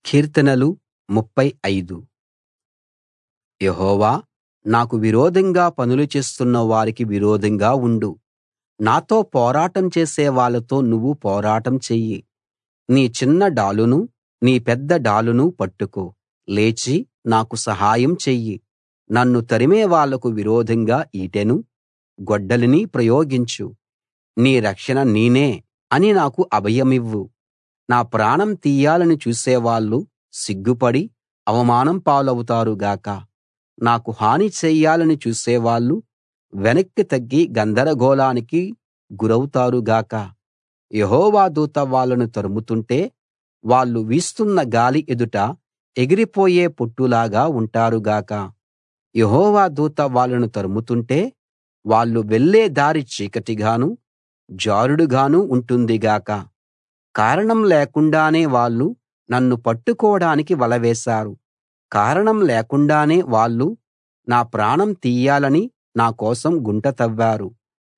కీర్తనలు 35 యెహోవా నాకు విరోధంగా పనులు చేస్తున్న వారికి విరోధంగా ఉండు నాతో పోరాటం చేసే వాళ్ళతో నువ్వు పోరాటం చెయ్యి నీ చిన్న డాలునూ నీ పెద్ద డాలునూ పట్టుకో లేచి నాకు సహాయం చెయ్యి నన్ను తరిమే వాళ్లకు విరోధంగా ఈటెనూ గొడ్డలిని ప్రయోగించు నీ రక్షణ నేనే అని నాకు అభయమివ్వు నా ప్రాణం తీయాలని చూసేవాళ్ళు సిగ్గుపడి అవమానం పాలవుతారు గాక నాకు హాని చెయ్యాలని చూసేవాళ్ళు వెనక్కి తగ్గి గందరగోళానికి గురౌతారు గాక యెహోవా దూత వాళ్ళను తరుముతుంటే వాళ్ళు వీస్తున్న గాలి ఎదుట ఎగిరిపోయే పొట్టులాగా ఉంటారు గాక యెహోవా దూత వాళ్ళను తరుముతుంటే వాళ్ళు వెళ్ళే దారి చీకటిగానూ జారుడుగానూ ఉంటుంది గాక కారణం లేకుండానే వాళ్ళు నన్ను పట్టుకోడానికి వల వేశారు కారణం లేకుండానే వాళ్ళు నా ప్రాణం తీయాలని నా కోసం గుంట తవ్వారు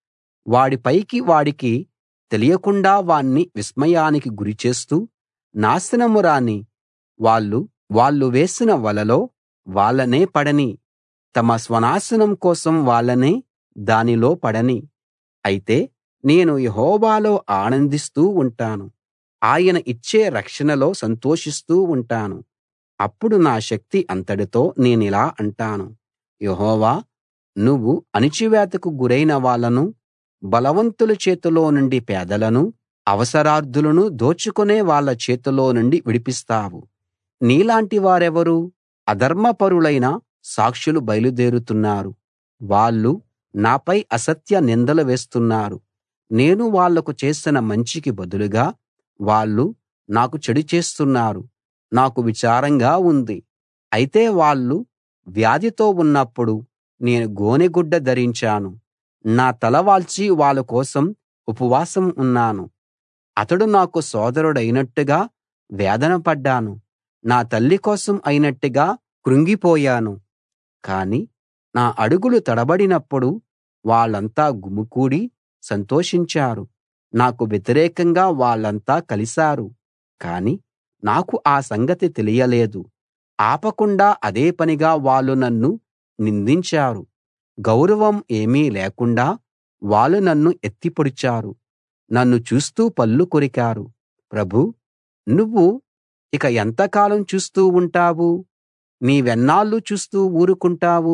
వాడి పైకి వాడికి తెలియకుండా వాణ్ణి విస్మయానికి గురిచేస్తూ నాశనం రాని వాళ్ళు వాళ్ళు వేసిన వలలో వాళ్ళనే పడనీ తమ స్వనాశనం కోసం వాళ్ళనే దానిలో పడనీ అయితే నేను యెహోవాలో ఆనందిస్తూ ఉంటాను ఆయన ఇచ్చే రక్షణలో సంతోషిస్తూ ఉంటాను అప్పుడు నా శక్తి అంతటితో నేనిలా అంటాను యెహోవా నువ్వు అణిచివేతకు గురైన వాళ్ళను బలవంతుల చేతిలో నుండి పేదలను అవసరార్థులను దోచుకునే వాళ్ళ చేతిలో నుండి విడిపిస్తావు నీలాంటి వారెవరు అధర్మపరులైన సాక్షులు బయలుదేరుతున్నారు వాళ్ళు నాపై అసత్య నిందలు వేస్తున్నారు నేను వాళ్లకు చేసిన మంచికి బదులుగా వాళ్ళు నాకు చెడు చేస్తున్నారు నాకు విచారంగా ఉంది అయితే వాళ్ళు వ్యాధితో ఉన్నప్పుడు నేను గోనెగుడ్డ ధరించాను నా తల వాల్చి వాళ్ళ కోసం ఉపవాసం ఉన్నాను అతడు నాకు సోదరుడైనట్టుగా వేదన పడ్డాను నా తల్లి కోసం అయినట్టుగా కృంగిపోయాను కాని నా అడుగులు తడబడినప్పుడు వాళ్ళంతా గుమికూడి సంతోషించారు నాకు వ్యతిరేకంగా వాళ్ళంతా కలిశారు కాని నాకు ఆ సంగతి తెలియలేదు ఆపకుండా అదే పనిగా వాళ్ళు నన్ను నిందించారు గౌరవం ఏమీ లేకుండా వాళ్ళు నన్ను ఎత్తి పొడిచారు నన్ను చూస్తూ పళ్ళు కొరికారు ప్రభూ నువ్వు ఇక ఎంతకాలం చూస్తూ ఉంటావు నీవెన్నాళ్లు చూస్తూ ఊరుకుంటావు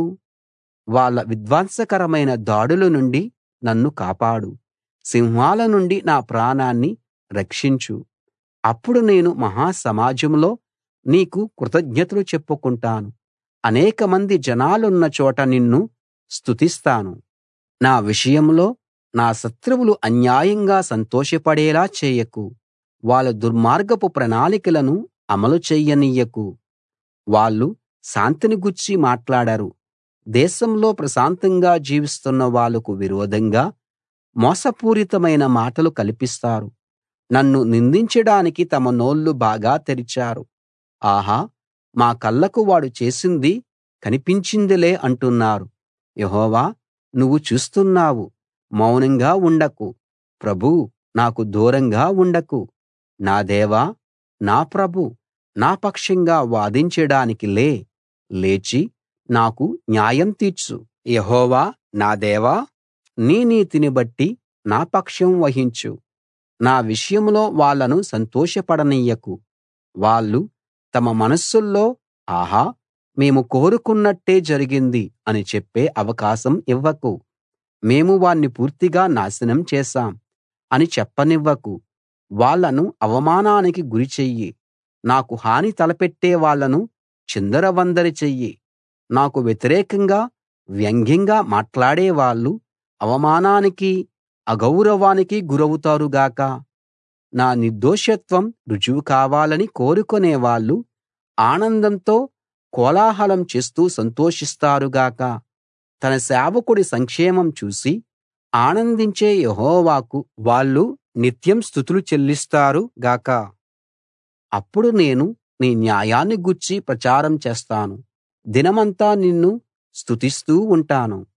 వాళ్ళ విధ్వంసకరమైన దాడుల నుండి నన్ను కాపాడు సింహాల నుండి నా ప్రాణాన్ని రక్షించు అప్పుడు నేను మహా సమాజంలో నీకు కృతజ్ఞతలు చెప్పుకుంటాను అనేకమంది జనాలున్న చోట నిన్ను స్తుతిస్తాను నా విషయంలో నా శత్రువులు అన్యాయంగా సంతోషపడేలా చేయకు వాళ్ళ దుర్మార్గపు ప్రణాళికలను అమలు చెయ్యనియ్యకు వాళ్ళు శాంతిని గూర్చి మాట్లాడరు దేశంలో ప్రశాంతంగా జీవిస్తున్న వాళ్లకు విరోధంగా మోసపూరితమైన మాటలు కల్పిస్తారు నన్ను నిందించడానికి తమ నోళ్ళు బాగా తెరిచారు ఆహా మా కళ్ళకు వాడు చేసింది కనిపించిందిలే అంటున్నారు యెహోవా నువ్వు చూస్తున్నావు మౌనంగా ఉండకు ప్రభూ నాకు దూరంగా ఉండకు నా దేవా నా ప్రభూ నా పక్షంగా వాదించడానికి లే లేచి నాకు న్యాయం తీర్చు యెహోవా నా దేవా నీ నీతిని బట్టి నా పక్షం వహించు నా విషయంలో వాళ్ళను సంతోషపడనియ్యకు వాళ్ళు తమ మనస్సుల్లో ఆహా మేము కోరుకున్నట్టే జరిగింది అని చెప్పే అవకాశం ఇవ్వకు మేము వాణ్ణి పూర్తిగా నాశనం చేశాం అని చెప్పనివ్వకు వాళ్ళను అవమానానికి గురి చెయ్యి నాకు హాని తలపెట్టే వాళ్ళను చిందరవందరి చెయ్యి నాకు వ్యతిరేకంగా వ్యంగ్యంగా మాట్లాడే వాళ్ళు అవమానానికి అగౌరవానికి గురవుతారు గాక నా నిర్దోషత్వం రుజువు కావాలని కోరుకునే వాళ్ళు ఆనందంతో కోలాహలం చేస్తూ సంతోషిస్తారు గాక తన సేవకుడి సంక్షేమం చూసి ఆనందించే యెహోవాకు వాళ్ళు నిత్యం స్తుతులు చెల్లిస్తారు గాక అప్పుడు నేను నీ న్యాయాన్ని గూర్చి ప్రచారం చేస్తాను దినమంతా నిన్ను స్తుతిస్తూ ఉంటాను